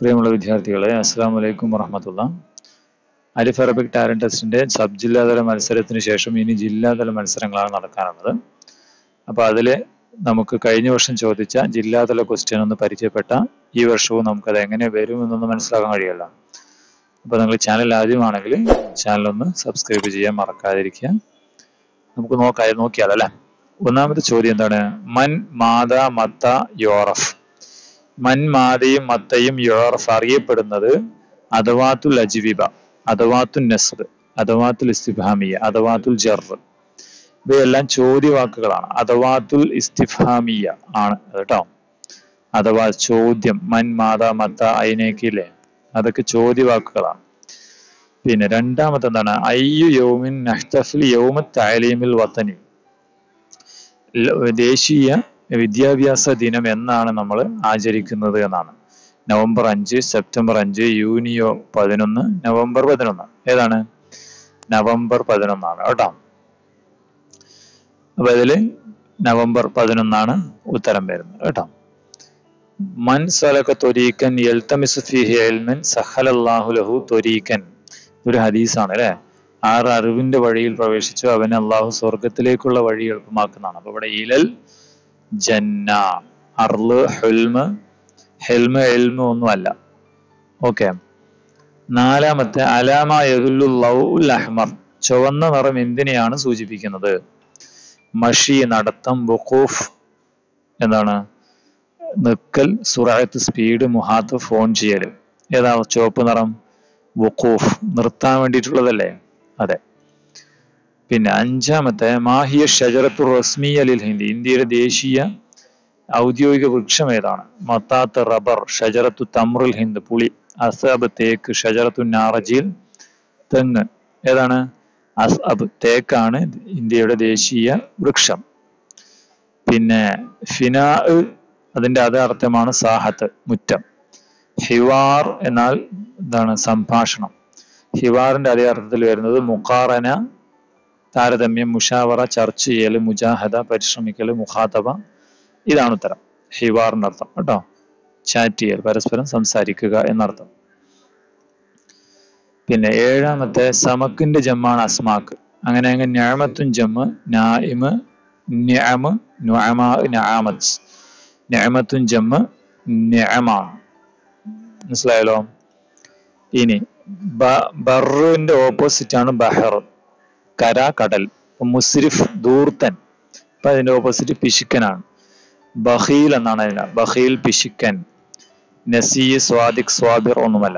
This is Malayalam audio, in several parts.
പ്രിയമുള്ള വിദ്യാർത്ഥികളെ അസ്സാം വലൈക്കും വറഹമത്തുള്ള അലിഫ് അറബിക് ടാലന്റ് ടെസ്റ്റിന്റെ സബ് ജില്ലാതല മത്സരത്തിന് ശേഷം ഇനി ജില്ലാതല മത്സരങ്ങളാണ് നടക്കാനുള്ളത് അപ്പൊ അതിൽ നമുക്ക് കഴിഞ്ഞ വർഷം ചോദിച്ച ജില്ലാതല ക്വസ്റ്റ്യൻ ഒന്ന് പരിചയപ്പെട്ട ഈ വർഷവും നമുക്കത് എങ്ങനെ വരും എന്നൊന്ന് മനസ്സിലാക്കാൻ കഴിയല്ല അപ്പൊ നിങ്ങൾ ചാനൽ ആദ്യമാണെങ്കിൽ ചാനൽ ഒന്ന് സബ്സ്ക്രൈബ് ചെയ്യാൻ മറക്കാതിരിക്കുക നമുക്ക് നോക്കാം നോക്കിയാൽ അല്ലെ ഒന്നാമത്തെ ചോദ്യം എന്താണ് മൻ മാത മത്ത യോറഫ് മൻ മാതയും മത്തയും യോറഫ് അറിയപ്പെടുന്നത് അദവാത്തുൽ അജ്വിബ അദവാത്തുൽ നസ്ബ് അദവാത്തുൽ ഇസ്തിഫാമിയ അദവാത്തുൽ ജർ ഇവയെല്ലാം ചോദ്യവാക്കുകളാണ് അദവാത്തുൽ ഇസ്തിഫാമിയ ആണ് കേട്ടോ അഥവാ ചോദ്യം മൻ മാത മത്ത അയിനേക്കില്ലേ അതൊക്കെ ചോദ്യവാക്കുകളാണ് പിന്നെ രണ്ടാമത്തെ എന്താണ് അയ്യു യൗമിൻ നഹ്തഫിൽ യൗമ താലീമിൽ വത്തനി ദേശീയ വിദ്യാഭ്യാസ ദിനം എന്നാണ് നമ്മൾ ആചരിക്കുന്നത് എന്നാണ് നവംബർ അഞ്ച് സെപ്റ്റംബർ അഞ്ച് യൂനിയോ പതിനൊന്ന് നവംബർ പതിനൊന്ന് ഏതാണ് നവംബർ പതിനൊന്നാണ് കേട്ടോ അപ്പൊ ഇതില് നവംബർ പതിനൊന്നാണ് ഉത്തരം വരുന്നത് കേട്ടോ മൻ സലക തൊരീക്കൻ എൽത്തമിസ് ഫിഹി എൽമൻ സഹലല്ലാഹു ലഹു തൊരീക്കൻ ഒരു ഹദീസാണ് അല്ലെ ആറ് അറിവിന്റെ വഴിയിൽ പ്രവേശിച്ചു അവന് അള്ളാഹു സ്വർഗത്തിലേക്കുള്ള വഴി എളുപ്പമാക്കുന്നതാണ് അപ്പൊ ഇവിടെ ഇലൽ ജന്ന അർല് ഹെൽമ് ഹെൽമ് എൽമ് ഒന്നുമല്ല ഓക്കെ നാലാമത്തെ അലാമ യദുല്ലുൽ അഹ്മർ ചുവന്ന നിറം എന്തിനെയാണ് സൂചിപ്പിക്കുന്നത് മഷി നടത്തം ബുഖൂഫ് എന്താണ് നിക്കൽ സുറായത്ത് സ്പീഡ് മുഹാത്ത് ഫോൺ ചെയ്യല് ഏതാ ചുവപ്പ് നിറം വുഖൂഫ് നിർത്താൻ വേണ്ടിയിട്ടുള്ളതല്ലേ അതെ പിന്നെ അഞ്ചാമത്തെ മാഹിയ ഷജറത്തു റസ്മി അലിൽ ഹിന്ദി ഇന്ത്യയുടെ ദേശീയ ഔദ്യോഗിക വൃക്ഷം ഏതാണ് മത്താത്ത് റബ്ബർ ഷജറത്തു തമ്രുൽ ഹിന്ദ് പുളി അസബ് തേക്ക് ഷജറത്തു നാറജീൽ തെങ്ങ് ഏതാണ് അസ്അബ് തേക്കാണ് ഇന്ത്യയുടെ ദേശീയ വൃക്ഷം പിന്നെ ഫിനാ അതിന്റെ അതേ അർത്ഥമാണ് സാഹത്ത് മുറ്റം ഹിവാർ എന്നാൽ എന്താണ് സംഭാഷണം ഹിവാറിന്റെ അതേ അർത്ഥത്തിൽ വരുന്നത് മുഖാറന താരതമ്യം മുഷാവറ ചർച്ച ചെയ്യൽ മുജാഹദ പരിശ്രമിക്കൽ മുഖാത്തബ ഇതാണ് ഉത്തരം ഹിവാറിന്റെ അർത്ഥം കേട്ടോ ചാറ്റ് ചെയ്യൽ പരസ്പരം സംസാരിക്കുക എന്നർത്ഥം പിന്നെ ഏഴാമത്തെ സമക്കിന്റെ ജമ്മാണ് അസ്മാക്ക് അങ്ങനെ അങ്ങ് ഞാമത്തും ജമ്മ് നായിമ് ന്യാമ് നുഅമാ നആമത്ത് ഞാമത്തും ജമ്മ് ന്യാമാണ് മനസ്സിലായല്ലോ ഇനി ബറുവിന്റെ ഓപ്പോസിറ്റ് ആണ് ബഹർ കര കടൽ മുസ്രിഫ് ദൂർത്തൻ അപ്പൊ അതിന്റെ ഓപ്പോസിറ്റ് പിശുക്കനാണ് ബഹീൽ എന്നാണ് അതിന് ബഹീൽ പിശുക്കൻ നസീ സ്വാദിഖ് സ്വാബിർ ഒന്നുമല്ല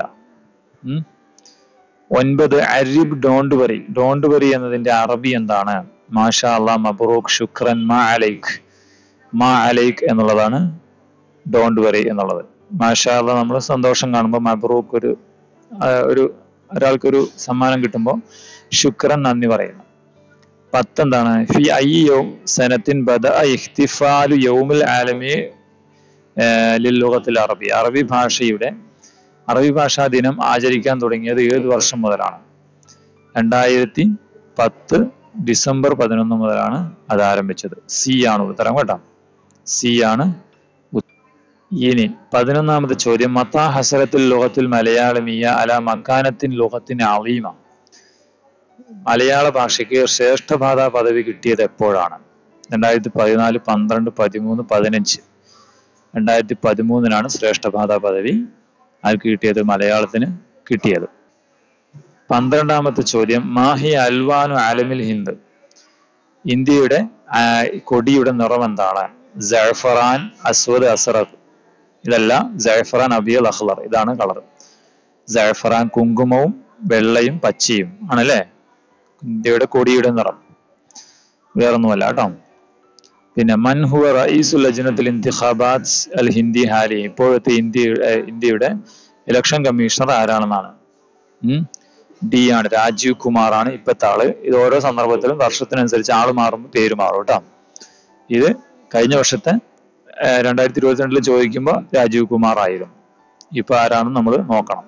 ഒൻപത് അരിബ് ഡോണ്ട് വറി ഡോണ്ട് വറി എന്നതിന്റെ അറബി എന്താണ് മാഷാ അള്ളാ മബ്രൂഖ് ശുക്രൻ മാ അലൈഖ് മാ അലൈഖ് എന്നുള്ളതാണ് ഡോണ്ട് വറി എന്നുള്ളത് മാഷാ അള്ളാ നമ്മൾ സന്തോഷം കാണുമ്പോൾ മബ്രൂഖ് ഒരു ഒരു ഒരാൾക്കൊരു സമ്മാനം കിട്ടുമ്പോൾ ശുക്രൻ നന്ദി പറയുന്നു പത്തെന്താണ് ഫി അയ്യോ സനത്തിൻ ബദ ഇഖ്തിഫാലു യൗമുൽ ആലമി ലില്ലുഖത്തിൽ അറബി അറബി ഭാഷയുടെ അറബി ഭാഷാ ദിനം ആചരിക്കാൻ തുടങ്ങിയത് ഏത് വർഷം മുതലാണ് രണ്ടായിരത്തി പത്ത് ഡിസംബർ പതിനൊന്ന് മുതലാണ് അത് ആരംഭിച്ചത് സി ആണ് ഉത്തരം കേട്ടോ സി ആണ് ഇനി പതിനൊന്നാമത്തെ ചോദ്യം മത്താ ഹസരത്തുൽ ലോകത്തിൽ മലയാളമീയ അല മക്കാനത്തിൻ ലോകത്തിന് അളീമ മലയാള ഭാഷയ്ക്ക് ശ്രേഷ്ഠഭാഷ പദവി കിട്ടിയത് എപ്പോഴാണ് രണ്ടായിരത്തി പതിനാല് പന്ത്രണ്ട് പതിമൂന്ന് പതിനഞ്ച് രണ്ടായിരത്തി പതിമൂന്നിനാണ് ശ്രേഷ്ഠഭാഷ പദവി ആർക്ക് കിട്ടിയത് മലയാളത്തിന് കിട്ടിയത് പന്ത്രണ്ടാമത്തെ ചോദ്യം മാഹി അൽവാനു ആലമിൽ ഹിന്ദ് ഇന്ത്യയുടെ കൊടിയുടെ നിറം എന്താണ് ജഫറാൻ അസ്വദ് അസറത്ത് ഇതല്ല ജഫറാൻ അബിയൽ അഖ്ലർ ഇതാണ് കളർ ജഫറാൻ കുങ്കുമവും വെള്ളയും പച്ചയും ആണല്ലേ ഇന്ത്യയുടെ കൊടിയുടെ നിറം വേറൊന്നുമല്ല കേട്ടോ പിന്നെ മൻഹുവ റഈസുൽ ലജ്നത്തിൽ ഇന്തിഖാബാത്ത് അൽ ഹിന്ദി ഹാലി ഇപ്പോഴത്തെ ഇന്ത്യ ഇന്ത്യയുടെ ഇലക്ഷൻ കമ്മീഷണർ ആരാണെന്നാണ് ഡി ആണ് രാജീവ് കുമാർ ആണ് ഇപ്പത്തെ ആള് ഇത് ഓരോ സന്ദർഭത്തിലും വർഷത്തിനനുസരിച്ച് ആള് മാറുമ്പോൾ പേര് മാറും കേട്ടോ ഇത് കഴിഞ്ഞ വർഷത്തെ രണ്ടായിരത്തി ഇരുപത്തിരണ്ടിൽ ചോദിക്കുമ്പോൾ രാജീവ് കുമാർ ആയിരുന്നു ഇപ്പൊ ആരാണെന്ന് നമ്മൾ നോക്കണം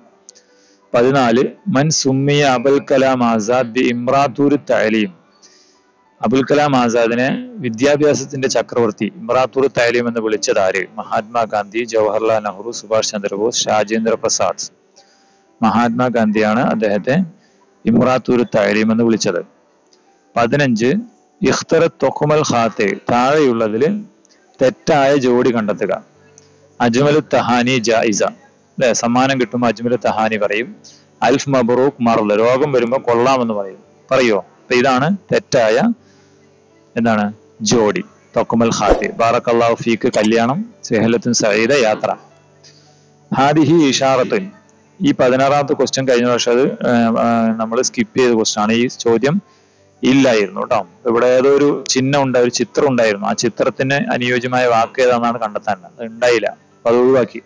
പതിനാല് മൻ സുമ്മിയ അബുൽ കലാം ആസാദ് ബി ഇമ്രാത്തൂർ തലീം അബുൽ കലാം ആസാദിനെ വിദ്യാഭ്യാസത്തിന്റെ ചക്രവർത്തി ഇമ്രാത്തൂർ തൈലീം എന്ന് വിളിച്ചതാര് മഹാത്മാഗാന്ധി ജവഹർലാൽ നെഹ്റു സുഭാഷ് ചന്ദ്രബോസ് രാജേന്ദ്ര പ്രസാദ് മഹാത്മാഗാന്ധിയാണ് അദ്ദേഹത്തെ ഇമ്രാത്തൂർ തൈലീം എന്ന് വിളിച്ചത് പതിനഞ്ച് ഇഖ്തറ തൊക്കുമൽ ഖാത്തെ താഴെയുള്ളതിൽ തെറ്റായ ജോഡി കണ്ടെത്തുക അജ്മൽ തഹാനി ജായിസ അല്ലെ സമ്മാനം കിട്ടുമ്പോൾ അജ്മൽ തഹാനി പറയും അൽഫ് മബറൂഖ് മറല് രോഗം വരുമ്പോൾ കൊള്ളാമെന്ന് പറയും പറയോ അപ്പൊ ഇതാണ് തെറ്റായ എന്താണ് ജോഡി തൊക്കുമൽ ഖാത്തി ബാറക്കല്ലാഹു ഫീക്ക് കല്യാണം സെഹലത്തുൻ സഈദ യാത്ര ഹാദിഹി ഇഷാറത്തുൻ ഈ പതിനാറാമത്തെ ക്വസ്റ്റ്യൻ കഴിഞ്ഞ വർഷം അത് നമ്മൾ സ്കിപ്പ് ചെയ്ത ക്വസ്റ്റ്യൻ ആണ് ഈ ചോദ്യം ഇല്ലായിരുന്നു കേട്ടോ ഇവിടെ ഏതോ ഒരു ചിഹ്നം ഉണ്ടായി ഒരു ചിത്രം ഉണ്ടായിരുന്നു ആ ചിത്രത്തിന് അനുയോജ്യമായ വാക്ക് ഏതാണെന്നാണ് കണ്ടെത്താൻ അത് ഉണ്ടായില്ല അപ്പൊ അത് ഒഴിവാക്കി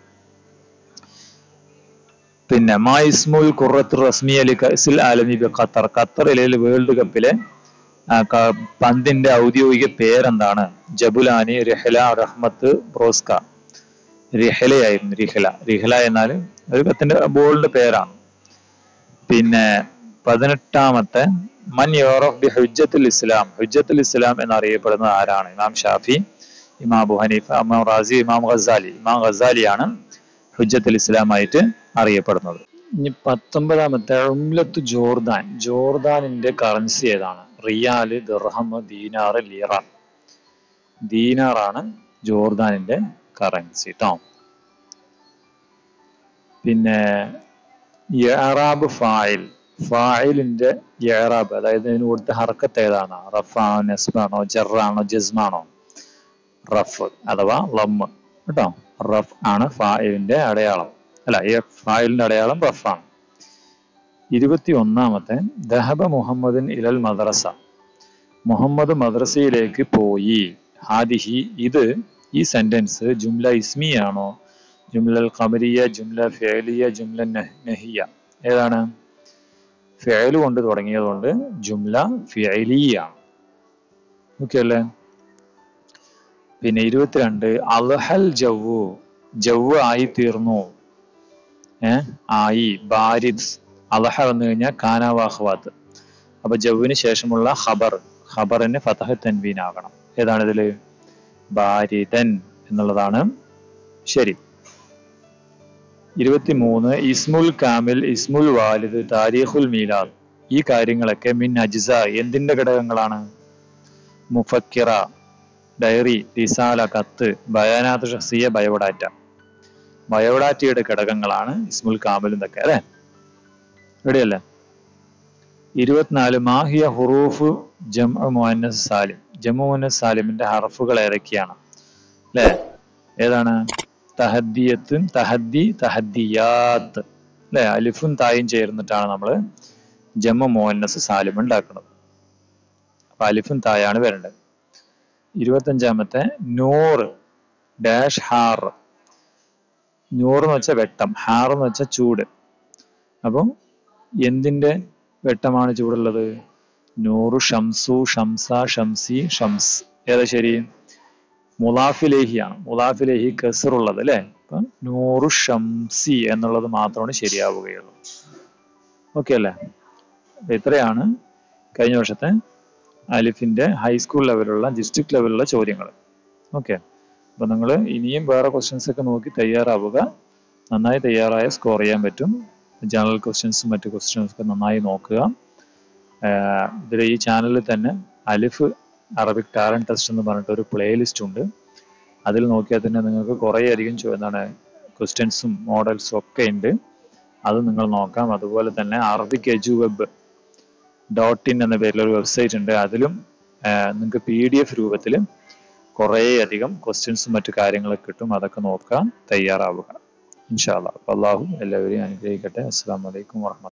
പിന്നെ മാ ഇസ്മുൽ ഖുറത്ത് റസ്മി അലി കസിൽ ആലമി ബി ഖത്തർ ഖത്തറിലെ വേൾഡ് കപ്പിലെ ആ, ക- പന്തിന്റെ ഔദ്യോഗിക പേരെന്താണ് ജബുലാനി രഹല റഹ്മത്ത് ബ്രോസ്ക റിഹലയായിരുന്നു റിഹല റിഹല എന്നാൽ ഒരു കത്തിന്റെ ബോളിന്റെ പേരാണ് പിന്നെ പതിനെട്ടാമത്തെ മൻ യോറഫ് ബി ഹുജ്ജത്തുൽ ഇസ്ലാം ഹുജ്ജത്തുൽ ഇസ്ലാം എന്നറിയപ്പെടുന്നത് ആരാണ് ഇമാം ഷാഫി ഇമാം അബു ഹനീഫ ഇമാം റാസി ഇമാം ഖസാലി ഇമാം ഖസാലിയാണ് ഹുജ്ജത്തുൽ ഇസ്ലാം ആയിട്ട് അറിയപ്പെടുന്നത് ഇനി പത്തൊമ്പതാമത്തെ ഉംലത്ത് ജോർദാൻ ജോർദാനിന്റെ കറൻസി ഏതാണ് റിയാല് ദിർഹം ദീനാർ ലീറ ദീനാറാണ് ജോർദാനിന്റെ കറൻസി കേട്ടോ പിന്നെ യറാബ് ഫായിൽ ഫായിലിന്റെ യറാബ് അതായത് ഇതിന് കൊടുത്ത ഹർക്കത്ത് ഏതാണ് റഫാണോ നെസ്ബാണോ ജറാണോ ജസ്മാണോ റഫ് അഥവാ ലമ്മ് കേട്ടോ റഫ് ആണ് ഫായിലിന്റെ അടയാളം അല്ല ഈ ഫായിലിന്റെ അടയാളം റഫാണ് ഇരുപത്തി ഒന്നാമത്തെ ദഹബ മുഹമ്മദിൻ ഇലൽ മദ്രസ മുഹമ്മദ് മദ്രസയിലേക്ക് പോയി ഹാദിഹി ഇത് ഈ സെന്റൻസ് ജുംല ഇസ്മിയാണോ ജുംല ഖമരിയ ജുംല ഫേലിയ ജുംല നഹ്- നഹിയ ഏതാണ് ഫേല് കൊണ്ട് തുടങ്ങിയതുകൊണ്ട് ജുംല ഫിയലിയാണ് ഓക്കെ അല്ലേ പിന്നെ ഇരുപത്തിരണ്ട് അൽഹൽ ജവ്വു ജവ്വ് ആയി തീർന്നു ഏ ആയി ബാരിദ് അലഹ വന്നു കഴിഞ്ഞാൽ കാനാവാഹ്വാത്ത് അപ്പൊ ജവ്വിന് ശേഷമുള്ള ഖബർ ഖബറിന് ഫതഹ തൻവീൻ ആകണം ഏതാണ് ഇതില് ബാരിദൻ എന്നുള്ളതാണ് ശരി ഇരുപത്തിമൂന്ന് ഇസ്മുൽ കാമിൽ ഇസ്മുൽ വാലിദ് താരീഖുൽ മീലാദ് ഈ കാര്യങ്ങളൊക്കെ മിൻ അജ്സ എന്തിന്റെ ഘടകങ്ങളാണ് മുഫക്കിറ ഡയറി റിസാല കത്ത് ബയാനാത്ത് ഷഖ്സിയ ബയോഡാറ്റ ബയോഡാറ്റയുടെ ഘടകങ്ങളാണ് ഇസ്മുൽ കാമിൽ എന്നൊക്കെ അല്ലെ എവിടെയല്ലേ ഇരുപത്തിനാല് മാഹിയ ഹുറൂഫ് ജം മുഹന്നസ് സാലിം ജമ്മു മുഹന്നസ് സാലിമിന്റെ ഹർഫുകൾ ഏതൊക്കെയാണ് അല്ലെ ഏതാണ് തഹദ്ദിയത്തും തഹദ്ദി തഹദ്ദിയാത്ത് അല്ലെ അലിഫും തായും ചേർന്നിട്ടാണ് നമ്മൾ ജമ്മു മുഹന്നസ് സാലിം ഉണ്ടാക്കുന്നത് അപ്പൊ അലിഫും തായാണ് വരേണ്ടത് ഇരുപത്തഞ്ചാമത്തെ നൂറ് ഡാഷ് ഹാർ നൂറ് എന്ന് വെച്ചാൽ വെട്ടം ഹാർ എന്ന് വെച്ചാൽ ചൂട് അപ്പം എന്തിന്റെ വെട്ടമാണ് ചൂടുള്ളത് നൂറു ഷംസു ഷംസ ഷംസി ഷംസ് ഏതാ ശരി മുലാഫിലേഹിയാണ് മുലാഫിലേഹി കസറുള്ളത് അല്ലെ അപ്പൊ നൂറു ഷംസി എന്നുള്ളത് മാത്രമാണ് ശരിയാവുകയുള്ളൂ ഓക്കെ അല്ലേ അപ്പൊ ഇത്രയാണ് കഴിഞ്ഞ വർഷത്തെ അലിഫിന്റെ ഹൈസ്കൂൾ ലെവലുള്ള ഡിസ്ട്രിക്ട് ലെവലുള്ള ചോദ്യങ്ങൾ ഓക്കെ അപ്പൊ നിങ്ങൾ ഇനിയും വേറെ ക്വസ്റ്റ്യൻസ് ഒക്കെ നോക്കി തയ്യാറാവുക നന്നായി തയ്യാറായ സ്കോർ ചെയ്യാൻ പറ്റും ജനറൽ ക്വസ്റ്റ്യൻസും മറ്റു ക്വസ്റ്റ്യൻസ് ഒക്കെ നന്നായി നോക്കുക ഇതിൽ ഈ ചാനലിൽ തന്നെ അലിഫ് അറബിക് ടാലന്റ് ടെസ്റ്റ് എന്ന് പറഞ്ഞിട്ട് ഒരു പ്ലേലിസ്റ്റ് ഉണ്ട് അതിൽ നോക്കിയാൽ തന്നെ നിങ്ങൾക്ക് കുറേ അധികം ചോ- എന്താണ് ക്വസ്റ്റ്യൻസും മോഡൽസും ഒക്കെ ഉണ്ട് അത് നിങ്ങൾ നോക്കാം അതുപോലെ തന്നെ Arabic edu web dot in എന്ന പേരിൽ ഒരു വെബ്സൈറ്റ് ഉണ്ട് അതിലും നിങ്ങൾക്ക് പി ഡി എഫ് രൂപത്തിൽ കുറേ അധികം ക്വസ്റ്റ്യൻസും മറ്റു കാര്യങ്ങളൊക്കെ കിട്ടും അതൊക്കെ നോക്കാൻ തയ്യാറാവുക ഇൻഷാല്ല അള്ളാഹു എല്ലാവരെയും അനുഗ്രഹിക്കട്ടെ അസ്സാം വലൈക്കും വാഹമത്ത്